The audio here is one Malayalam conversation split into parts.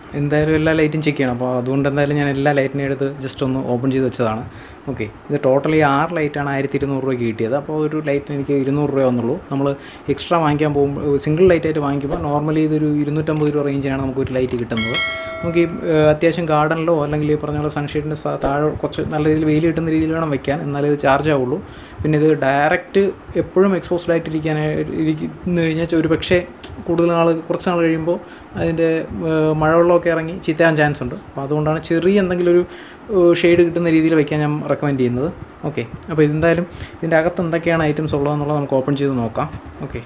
എന്തായാലും എല്ലാ ലൈറ്റും ചെക്ക് ചെയ്യണം അപ്പോൾ അതുകൊണ്ട് എന്തായാലും ഞാൻ എല്ലാ ലൈറ്റിനെ എടുത്ത് ജസ്റ്റ് ഒന്ന് ഓപ്പൺ ചെയ്ത് വെച്ചതാണ് ഓക്കെ ഇത് ടോട്ടലി ആറ് ലൈറ്റാണ് ആയിരത്തി ഇരുന്നൂറ് രൂപയ്ക്ക് കിട്ടിയത് അപ്പോൾ ഒരു ലൈറ്റിന് എനിക്ക് ഇരുന്നൂറ് രൂപ വന്നുള്ളൂ നമ്മൾ എക്സ്ട്രാ വാങ്ങിക്കാൻ പോകുമ്പോൾ സിംഗിൾ ലൈറ്റായിട്ട് വാങ്ങിക്കുമ്പോൾ നോർമലി ഇതൊരു ഇരുന്നൂറ്റമ്പത് രൂപ റേഞ്ചിനാണ് നമുക്ക് ഒരു ലൈറ്റ് കിട്ടുന്നത് നമുക്ക് ഈ ഏഹ്, അത്യാവശ്യം ഗാർഡനിലോ അല്ലെങ്കിൽ ഈ പറഞ്ഞ പോലെ സൺഷെയ്ഡിൻ്റെ താഴെ കുറച്ച് നല്ല രീതിയിൽ വെയിൽ കിട്ടുന്ന രീതിയിൽ വേണം വെക്കാൻ എന്നാലേ ഇത് ചാർജ് ആവുള്ളൂ പിന്നെ ഇത് ഡയറക്റ്റ് എപ്പോഴും എക്സ്പോസ്ഡ് ആയിട്ടിരിക്കാനായിട്ട് ഇരിക്കുന്നു കഴിഞ്ഞാൽ ഒരു പക്ഷേ കൂടുതൽ നാൾ കുറച്ച് നാൾ കഴിയുമ്പോൾ അതിൻ്റെ ഏഹ്, മഴവെള്ളമൊക്കെ ഇറങ്ങി ചീത്തയാൻ ചാൻസ് ഉണ്ട് അപ്പോൾ അതുകൊണ്ടാണ് ചെറിയ എന്തെങ്കിലും ഒരു ഷെയ്ഡ് കിട്ടുന്ന രീതിയിൽ വയ്ക്കാൻ ഞാൻ റെക്കമെൻഡ് ചെയ്യുന്നത് ഓക്കെ അപ്പോൾ ഇതെന്തായാലും ഇതിൻ്റെ അകത്ത് എന്തൊക്കെയാണ് ഐറ്റംസ് ഉള്ളതെന്നുള്ളത് നമുക്ക് ഓപ്പൺ ചെയ്ത് നോക്കാം ഓക്കെ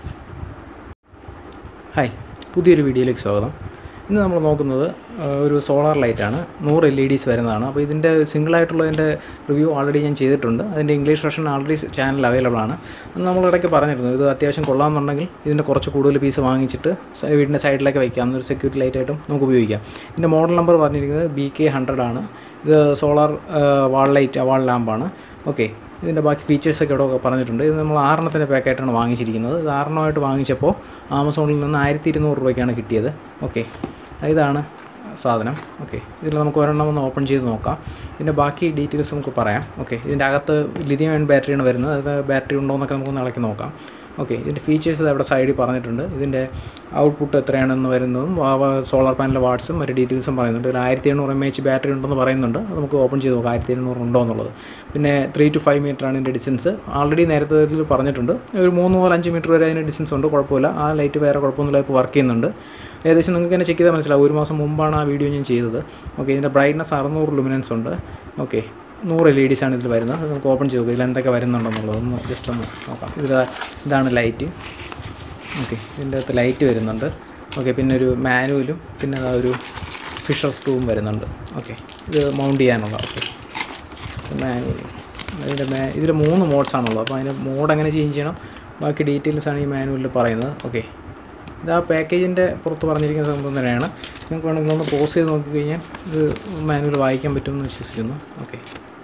ഹായ് പുതിയൊരു വീഡിയോയിലേക്ക് സ്വാഗതം ഇന്ന് നമ്മൾ നോക്കുന്നത് ആ, ഒരു സോളാർ ലൈറ്റാണ് നൂറ് എൽ ഇ ഡീസ് വരുന്നതാണ് അപ്പോൾ ഇതിൻ്റെ സിംഗിളായിട്ടുള്ളതിൻ്റെ റിവ്യൂ ഓൾറെഡി ഞാൻ ചെയ്തിട്ടുണ്ട് അതിൻ്റെ English version already channel available ആണ് അന്ന് നമ്മൾ ഇടയ്ക്ക് പറഞ്ഞിരുന്നു ഇത് അത്യാവശ്യം കൊള്ളാമെന്നുണ്ടെങ്കിൽ ഇതിൻ്റെ കുറച്ച് കൂടുതൽ പീസ് വാങ്ങിച്ചിട്ട് സ- വീടിൻ്റെ സൈഡിലൊക്കെ വയ്ക്കാം എന്നൊരു സെക്യൂരിറ്റി ലൈറ്റായിട്ടും നമുക്ക് ഉപയോഗിക്കാം ഇതിൻ്റെ മോഡൽ നമ്പർ പറഞ്ഞിരിക്കുന്നത് ബി കെ ഹൺഡ്രഡ് ആണ് ഇത് സോളാർ വാൾ ലൈറ്റ് വാൾ ലാമ്പാണ് ഓക്കെ ഇതിൻ്റെ ബാക്കി ഫീച്ചേഴ്സൊക്കെ ഇവിടെ പറഞ്ഞിട്ടുണ്ട് ഇത് നമ്മൾ ആറെണ്ണത്തിൻ്റെ പാക്കായിട്ടാണ് വാങ്ങിച്ചിരിക്കുന്നത് ഇത് ആറെണ്ണമായിട്ട് വാങ്ങിച്ചപ്പോൾ ആമസോണിൽ നിന്ന് ആയിരത്തി ഇരുന്നൂറ് രൂപയ്ക്കാണ് കിട്ടിയത് ഓക്കെ ഇതാണ് സാധനം ഓക്കെ ഇതിൽ നമുക്ക് ഒരെണ്ണം ഒന്ന് ഓപ്പൺ ചെയ്ത് നോക്കാം ഇതിൻ്റെ ബാക്കി ഡീറ്റെയിൽസ് നമുക്ക് പറയാം ഓക്കെ ഇതിൻ്റെ അകത്ത് ലിഥിയം അയൺ ബാറ്ററിയാണ് വരുന്നത് അത് ബാറ്ററി ഉണ്ടോ എന്നൊക്കെ നമുക്കൊന്ന് ഇളക്കി നോക്കാം ഓക്കെ ഇതിൻ്റെ ഫീച്ചേഴ്സ് അവിടെ സൈഡിൽ പറഞ്ഞിട്ടുണ്ട് ഇതിൻ്റെ ഔട്ട്പുട്ട് എത്രയാണെന്ന് വരുന്നതും സോളാർ പാനൽ വാട്സും മറ്റു ഡീറ്റെയിൽസും പറയുന്നുണ്ട് ഇതിൽ ആയിരത്തി എണ്ണൂറ് എം എച്ച് ബാറ്ററി ഉണ്ടെന്ന് പറയുന്നുണ്ട് അത് നമുക്ക് ഓപ്പൺ ചെയ്ത് നോക്കാം ആയിരത്തി എണ്ണൂറ് ഉണ്ടോ എന്നുള്ളത് പിന്നെ ത്രീ ടു ഫൈവ് മീറ്റർ ആണ് ഇതിൻ്റെ ഡിസ്റ്റൻസ് ആൾറെഡി നേരത്തെ ഇതിൽ പറഞ്ഞിട്ടുണ്ട് ഒരു മൂന്ന് മുതൽ അഞ്ച് മീറ്റർ വരെ അതിന് ഡിസ്റ്റൻസ് ഉണ്ട് കുഴപ്പമില്ല ആ ലൈറ്റ് വേറെ കുഴപ്പമൊന്നുമില്ല ഇപ്പോൾ വർക്ക് ചെയ്യുന്നുണ്ട് ഏകദേശം നിങ്ങൾക്ക് തന്നെ ചെക്ക് ചെയ്താൽ മനസ്സിലാവും ഒരു മാസം മുമ്പാണ് ആ വീഡിയോ ഞാൻ ചെയ്തത് ഓക്കെ ഇതിൻ്റെ ബ്രൈറ്റ്നസ് അറുന്നൂറ് ലുമിനൻസ് ഉണ്ട് ഓക്കെ നൂറ് എൽ ഇ ഡിസ് ആണ് ഇതിൽ വരുന്നത് അത് നമുക്ക് ഓപ്പൺ ചെയ്ത് നോക്കാം ഇതിൽ എന്തൊക്കെ വരുന്നുണ്ടെന്നുള്ളത് ഒന്ന് ജസ്റ്റ് ഒന്ന് നോക്കാം ഇതിൽ ഇതാണ് ലൈറ്റ് ഓക്കെ ഇതിൻ്റെ അകത്ത് ലൈറ്റ് വരുന്നുണ്ട് ഓക്കെ പിന്നെ ഒരു മാനുവലും പിന്നെ അതാ ഒരു ഫിഷർ സ്ക്രൂവും വരുന്നുണ്ട് ഓക്കെ ഇത് മൗണ്ട് ചെയ്യാനുള്ള ഓക്കെ മാനുവൽ അതിൻ്റെ മാ ഇതിൽ മൂന്ന് മോഡ്സ് ആണുള്ളത് അപ്പോൾ അതിൻ്റെ മോഡ് എങ്ങനെ ചേഞ്ച് ചെയ്യണം ബാക്കി ഡീറ്റെയിൽസ് ആണ് ഈ മാനുവലിൽ പറയുന്നത് ഓക്കെ ഇത് ആ പാക്കേജിൻ്റെ പുറത്ത് പറഞ്ഞിരിക്കുന്ന സംഭവം തന്നെയാണ് നിങ്ങൾക്ക് വേണമെങ്കിൽ ഒന്ന് പോസ് ചെയ്ത് നോക്കിക്കഴിഞ്ഞാൽ ഇത് മാനുവൽ വായിക്കാൻ പറ്റുമെന്ന് വിശ്വസിക്കുന്നു ഓക്കെ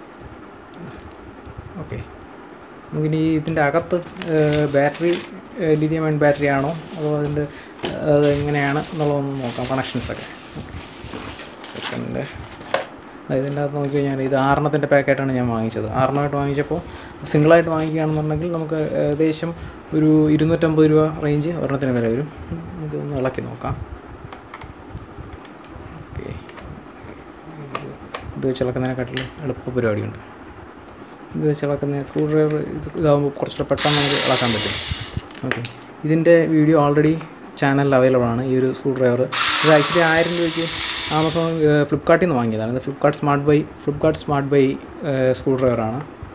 ഓക്കെ നമുക്കിനി ഇതിൻ്റെ അകത്ത് ബാറ്ററി ലിഥിയം അയൺ ബാറ്ററി ആണോ അതോ അതിൻ്റെ അത് എങ്ങനെയാണ് എന്നുള്ളതൊന്ന് നോക്കാം കണക്ഷൻസൊക്കെ സെക്കൻഡ് ഇതിൻ്റെ അകത്ത് നോക്കി കഴിഞ്ഞാൽ ഇത് ആറെണ്ണത്തിൻ്റെ പാക്കായിട്ടാണ് ഞാൻ വാങ്ങിച്ചത് ആറെണ്ണമായിട്ട് വാങ്ങിച്ചപ്പോൾ സിംഗിളായിട്ട് വാങ്ങിക്കുകയാണെന്നുണ്ടെങ്കിൽ നമുക്ക് ഏകദേശം ഒരു ഇരുന്നൂറ്റമ്പത് രൂപ റേഞ്ച് ഒരെണ്ണത്തിന് വില വരും ഇതൊന്ന് ഇളക്കി നോക്കാം ഓക്കെ ഇത് വെച്ച് ഇളക്കുന്നതിനെക്കാട്ടിലും എളുപ്പ പരിപാടിയുണ്ട് ഇത് വെച്ച് ഇളക്കുന്ന സ്ക്രൂ ഡ്രൈവർ ഇത് ഇതാകുമ്പോൾ കുറച്ചുകൂടെ പെട്ടെന്ന് നമുക്ക് ഇളക്കാൻ പറ്റും ഓക്കെ ഇതിൻ്റെ വീഡിയോ ഓൾറെഡി ചാനലിൽ അവൈലബിൾ ആണ് ഈ ഒരു സ്ക്രൂ ഡ്രൈവർ ഇത് ആക്ച്വലി ആയിരം രൂപയ്ക്ക് ആമസോൺ ഫ്ലിപ്കാർട്ടിൽ നിന്ന് വാങ്ങിയതാണ് ഇത് Flipkart smart buy Flipkart smart buy screw ഡ്രൈവറാണ്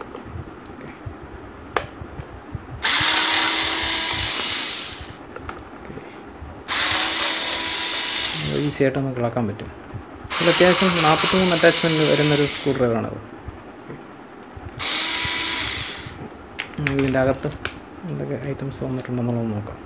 ഈസി ആയിട്ട് നമുക്ക് ഇളക്കാൻ പറ്റും ഇതിൽ അത്യാവശ്യം നാൽപ്പത്തി മൂന്ന് അറ്റാച്ച്മെൻറ്റ് വരുന്നൊരു സ്ക്രൂ ഡ്രൈവറാണത് നമുക്ക് ഇതിൻ്റെ അകത്ത് എന്തൊക്കെ ഐറ്റംസ് വന്നിട്ടുണ്ടെന്നുള്ളത് നോക്കാം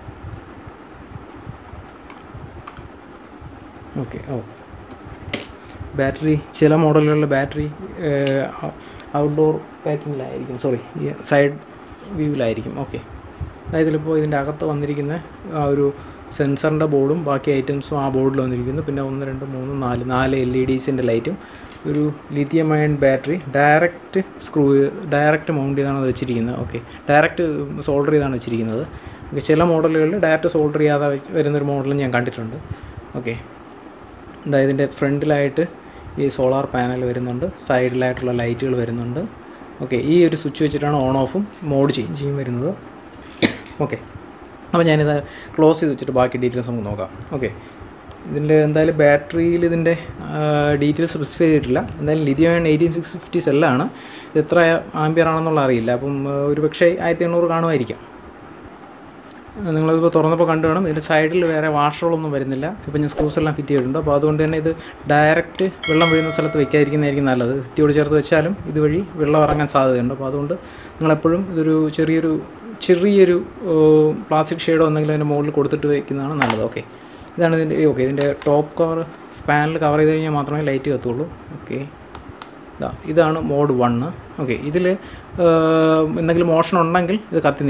ഓക്കെ ഓ ബാറ്ററി ചില മോഡലുകളിൽ ബാറ്ററി ഔട്ട്ഡോർ പാക്കിങ്ങിലായിരിക്കും സോറി ഈ സൈഡ് വ്യൂവിലായിരിക്കും ഓക്കെ അതായത് ഇതിലിപ്പോൾ ഇതിൻ്റെ അകത്ത് വന്നിരിക്കുന്ന ആ ഒരു സെൻസറിൻ്റെ ബോർഡും ബാക്കി ഐറ്റംസും ആ ബോർഡിൽ വന്നിരിക്കുന്നു പിന്നെ ഒന്ന് രണ്ട് മൂന്ന് നാല് നാല് എൽ ഇ ഡീസിൻ്റെ ലൈറ്റും ഒരു lithium ion battery direct screw direct mount ചെയ്താണ് അത് വെച്ചിരിക്കുന്നത് ഓക്കെ ഡയറക്റ്റ് സോൾഡർ ചെയ്താണ് വെച്ചിരിക്കുന്നത് ഓക്കെ ചില മോഡലുകളിൽ ഡയറക്റ്റ് സോൾഡർ ചെയ്യാതെ വെച്ച് വരുന്നൊരു മോഡലും ഞാൻ കണ്ടിട്ടുണ്ട് ഓക്കെ അതായത് ഇതിൻ്റെ ഫ്രണ്ടിലായിട്ട് ഈ സോളാർ പാനൽ വരുന്നുണ്ട് സൈഡിലായിട്ടുള്ള ലൈറ്റുകൾ വരുന്നുണ്ട് ഓക്കെ ഈ ഒരു സ്വിച്ച് വെച്ചിട്ടാണ് ഓൺ ഓഫും മോഡ് ചേഞ്ചിങ് വരുന്നത് ഓക്കെ അപ്പോൾ ഞാനിത് ക്ലോസ് ചെയ്ത് വെച്ചിട്ട് ബാക്കി ഡീറ്റെയിൽസ് നമുക്ക് നോക്കാം ഓക്കെ ഇതിൻ്റെ എന്തായാലും ബാറ്ററിയിൽ ഇതിൻ്റെ ഡീറ്റെയിൽസ് സ്പെസിഫൈ ചെയ്തിട്ടില്ല എന്തായാലും ലിഥിയം എയ്റ്റീൻ സിക്സ് ഫിഫ്റ്റി സെല്ലാണ് ഇത് എത്ര ആംബിയർ ആണെന്നുള്ള അറിയില്ല അപ്പം ആ, ഒരു പക്ഷേ ആയിരത്തി എണ്ണൂറ് കാണുമായിരിക്കാം നിങ്ങളിപ്പോൾ തുറന്നപ്പോൾ കണ്ടു വേണം ഇതിൻ്റെ സൈഡിൽ വേറെ വാഷറുകളൊന്നും വരുന്നില്ല ഇപ്പോൾ ഞാൻ സ്ക്രൂസ് എല്ലാം ഫിറ്റ് ചെയ്തിട്ടുണ്ട് അപ്പോൾ അതുകൊണ്ട് തന്നെ ഇത് ഡയറക്റ്റ് വെള്ളം വീഴുന്ന സ്ഥലത്ത് വെക്കാതിരിക്കുന്നതായിരിക്കും നല്ലത് ഭിത്തിയോട് ചേർത്ത് വെച്ചാലും ഇതുവഴി വെള്ളം ഇറങ്ങാൻ സാധ്യതയുണ്ട് അപ്പോൾ അതുകൊണ്ട് നിങ്ങളെപ്പോഴും ഇതൊരു ചെറിയൊരു ചെറിയൊരു പ്ലാസ്റ്റിക് ഷെയ്ഡോ എന്തെങ്കിലും അതിൻ്റെ മുകളിൽ കൊടുത്തിട്ട് വയ്ക്കുന്നതാണ് നല്ലത് ഓക്കെ ഇതാണ് ഇതിൻ്റെ ഓക്കെ ഇതിൻ്റെ ടോപ്പ് കവർ പാനൽ കവർ ചെയ്ത് കഴിഞ്ഞാൽ മാത്രമേ ലൈറ്റ് കത്തുള്ളൂ ഓക്കെ ഇതാ ഇതാണ് മോഡ് വണ്ണ് ഓക്കെ ഇതിൽ എന്തെങ്കിലും മോഷൻ ഉണ്ടെങ്കിൽ ഇത് കത്തി നിൽക്കും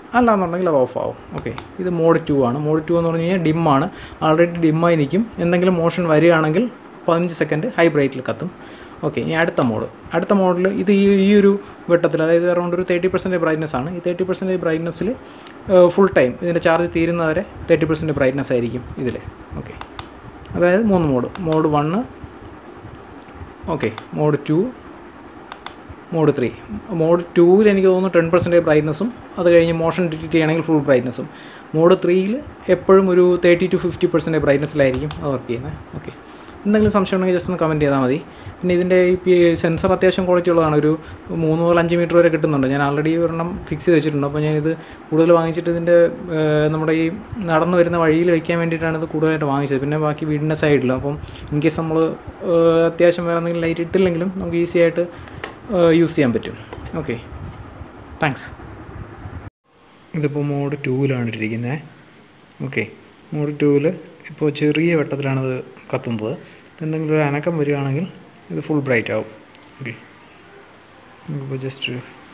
അല്ലാന്നുണ്ടെങ്കിൽ അത് ഓഫ് ആവും ഓക്കെ ഇത് മോഡ് ടു ആണ് മോഡ് ടു എന്ന് പറഞ്ഞു കഴിഞ്ഞാൽ ഡിമ്മാണ് ആൾറെഡി ഡിമ്മായി നിൽക്കും എന്തെങ്കിലും മോഷൻ വരികയാണെങ്കിൽ പതിനഞ്ച് സെക്കൻഡ് ഹൈ ബ്രൈറ്റിൽ കത്തും ഓക്കെ ഇനി അടുത്ത മോഡ് അടുത്ത മോഡിൽ ഇത് ഈ ഈ ഒരു വെട്ടത്തിൽ അതായത് അറൗണ്ട് ഒരു തേർട്ടി പെർസെൻറ്റ് ബ്രൈറ്റ്നസ് ആണ് ഈ തേർട്ടി പെർസെൻറ്റ് ബ്രൈറ്റ്നസ്സിൽ ഫുൾ ടൈം ഇതിൻ്റെ ചാർജ് തീരുന്നവരെ തേർട്ടി പെർസെൻറ്റ് ബ്രൈറ്റ്നസ് ആയിരിക്കും ഇതിൽ ഓക്കെ അതായത് മൂന്ന് mode mode one okay mode two mode three mode ടൂവിൽ എനിക്ക് തോന്നുന്നു ടെൻ പെർസെൻറ്റേജ് ബ്രൈറ്റ്നസ്സും അത് കഴിഞ്ഞ് മോഷൻ ഡിറ്റക്റ്റ് ചെയ്യണമെങ്കിൽ ഫുൾ ബ്രൈറ്റ്നസ്സും മോഡ് ത്രീയിൽ എപ്പോഴും ഒരു തേർട്ടി ടു ഫിഫ്റ്റി പെർസെൻറ്റേജ് ബ്രൈറ്റ്നസ്സിലായിരിക്കും അത് വർക്ക് ചെയ്യുന്നത് ഓക്കെ എന്തെങ്കിലും സംശയം ഉണ്ടെങ്കിൽ ജസ്റ്റ് ഒന്ന് കമൻറ്റ് ചെയ്താൽ മതി പിന്നെ ഇതിൻ്റെ ഈ സെൻസർ അത്യാവശ്യം ക്വാളിറ്റി ഉള്ളതാണ് ഒരു മൂന്ന് മുതൽ അഞ്ച് മീറ്റർ വരെ കിട്ടുന്നുണ്ട് ഞാൻ ആൾറെഡി ഒരെണ്ണം ഫിക്സ് ചെയ്ത് വെച്ചിട്ടുണ്ട് അപ്പോൾ ഞാനിത് കൂടുതൽ വാങ്ങിച്ചിട്ട് ഇതിൻ്റെ നമ്മുടെ ഈ നടന്നു വരുന്ന വഴിയിൽ വയ്ക്കാൻ വേണ്ടിയിട്ടാണ് ഇത് കൂടുതലായിട്ട് വാങ്ങിച്ചത് പിന്നെ ബാക്കി വീടിൻ്റെ സൈഡിൽ അപ്പം ഇൻ കേസ് നമ്മൾ അത്യാവശ്യം വേറെ എന്തെങ്കിലും ലൈറ്റ് ഇട്ടില്ലെങ്കിലും നമുക്ക് ഈസി ആയിട്ട് യൂസ് ചെയ്യാൻ പറ്റും ഓക്കെ താങ്ക്സ് ഇതിപ്പോൾ മോഡ് ടൂവിലാണ് ഇട്ടിരിക്കുന്നത് ഓക്കെ മോഡ് ടൂവിൽ ഇപ്പോൾ ചെറിയ വെട്ടത്തിലാണിത് കത്തുന്നത് എന്തെങ്കിലും ഒരു അനക്കം വരികയാണെങ്കിൽ ഇത് ഫുൾ ബ്രൈറ്റ് ആവും ഓക്കെ നമുക്കിപ്പോൾ ജസ്റ്റ്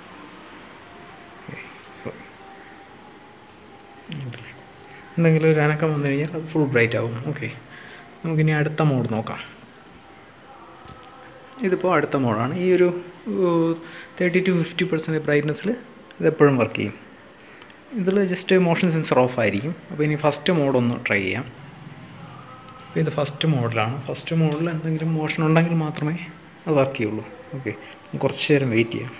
എന്തെങ്കിലും ഒരു അനക്കം വന്നു കഴിഞ്ഞാൽ അത് ഫുൾ ബ്രൈറ്റ് ആവും ഓക്കെ നമുക്കിനി അടുത്ത മോഡ് നോക്കാം ഇതിപ്പോൾ അടുത്ത മോഡാണ് ഈ ഒരു തേർട്ടി ടു ഫിഫ്റ്റി പെർസെൻറ്റ് ബ്രൈറ്റ്നസ്സിൽ ഇത് എപ്പോഴും വർക്ക് ചെയ്യും ഇതിൽ ജസ്റ്റ് മോഷൻ സെൻസർ ഓഫ് ആയിരിക്കും അപ്പോൾ ഇനി ഫസ്റ്റ് മോഡ് ഒന്ന് ട്രൈ ചെയ്യാം അപ്പോൾ ഇത് ഫസ്റ്റ് മോഡിലാണ് ഫസ്റ്റ് മോഡിൽ എന്തെങ്കിലും മോഷൻ ഉണ്ടെങ്കിൽ മാത്രമേ അത് വർക്ക് ചെയ്യുള്ളൂ ഓക്കെ കുറച്ച് നേരം വെയിറ്റ് ചെയ്യാം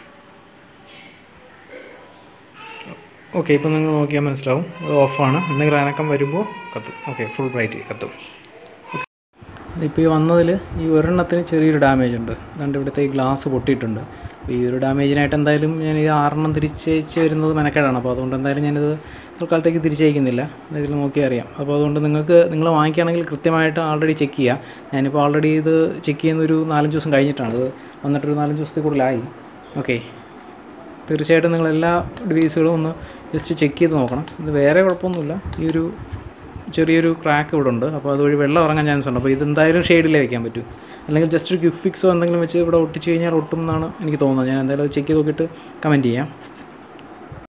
ഓക്കെ ഇപ്പോൾ നിങ്ങൾ നോക്കിയാൽ മനസ്സിലാവും അത് ഓഫാണ് എന്തെങ്കിലും അനക്കം വരുമ്പോൾ കത്തും ഓക്കെ ഫുൾ ബ്രൈറ്റ് കത്തും ഇപ്പോൾ ഈ വന്നതിൽ ഈ ഒരെണ്ണത്തിന് ചെറിയൊരു ഡാമേജ് ഉണ്ട് അതുകൊണ്ട് ഇവിടുത്തെ ഈ ഗ്ലാസ് പൊട്ടിയിട്ടുണ്ട് അപ്പോൾ ഈ ഒരു ഡാമേജിനായിട്ട് എന്തായാലും ഞാൻ ഈ ആറെണ്ണം തിരിച്ചയച്ച് വരുന്നത് മെനക്കേടാണ് അപ്പോൾ അതുകൊണ്ട് എന്തായാലും ഞാനിത് തൽക്കാലത്തേക്ക് തിരിച്ചയക്കുന്നില്ല ഇതിൽ നോക്കിയാൽ അറിയാം അപ്പോൾ അതുകൊണ്ട് നിങ്ങൾക്ക് നിങ്ങൾ വാങ്ങിക്കുകയാണെങ്കിൽ കൃത്യമായിട്ട് ആൾറെഡി ചെക്ക് ചെയ്യുക ഞാനിപ്പോൾ ഓൾറെഡി ഇത് ചെക്ക് ചെയ്യുന്ന ഒരു നാലഞ്ച് ദിവസം കഴിഞ്ഞിട്ടാണ് ഇത് വന്നിട്ടൊരു നാലഞ്ച് ദിവസത്തിൽ കൂടുതലായി ഓക്കെ തീർച്ചയായിട്ടും നിങ്ങൾ എല്ലാ ഡിവൈസുകളും ഒന്ന് ജസ്റ്റ് ചെക്ക് ചെയ്ത് നോക്കണം ഇത് വേറെ കുഴപ്പമൊന്നുമില്ല ഈ ഒരു ചെറിയൊരു ക്രാക്ക് ഇവിടെ ഉണ്ട് അപ്പോൾ അതുവഴി വെള്ളം ഇറങ്ങാൻ ചാൻസ് ഉണ്ട് അപ്പോൾ ഇത് എന്തായാലും ഷെയ്ഡിലേ വെക്കാൻ പറ്റും അല്ലെങ്കിൽ ജസ്റ്റ് ഒരു ക്വിക്ക് ഫിക്സോ എന്തെങ്കിലും വെച്ച് ഇവിടെ ഒട്ടിച്ച് കഴിഞ്ഞാൽ ഒട്ടും എന്നാണ് എനിക്ക് തോന്നുന്നത് ഞാൻ എന്തായാലും അത് ചെക്ക് ചെയ്ത് നോക്കിയിട്ട് കമൻറ്റ് ചെയ്യാം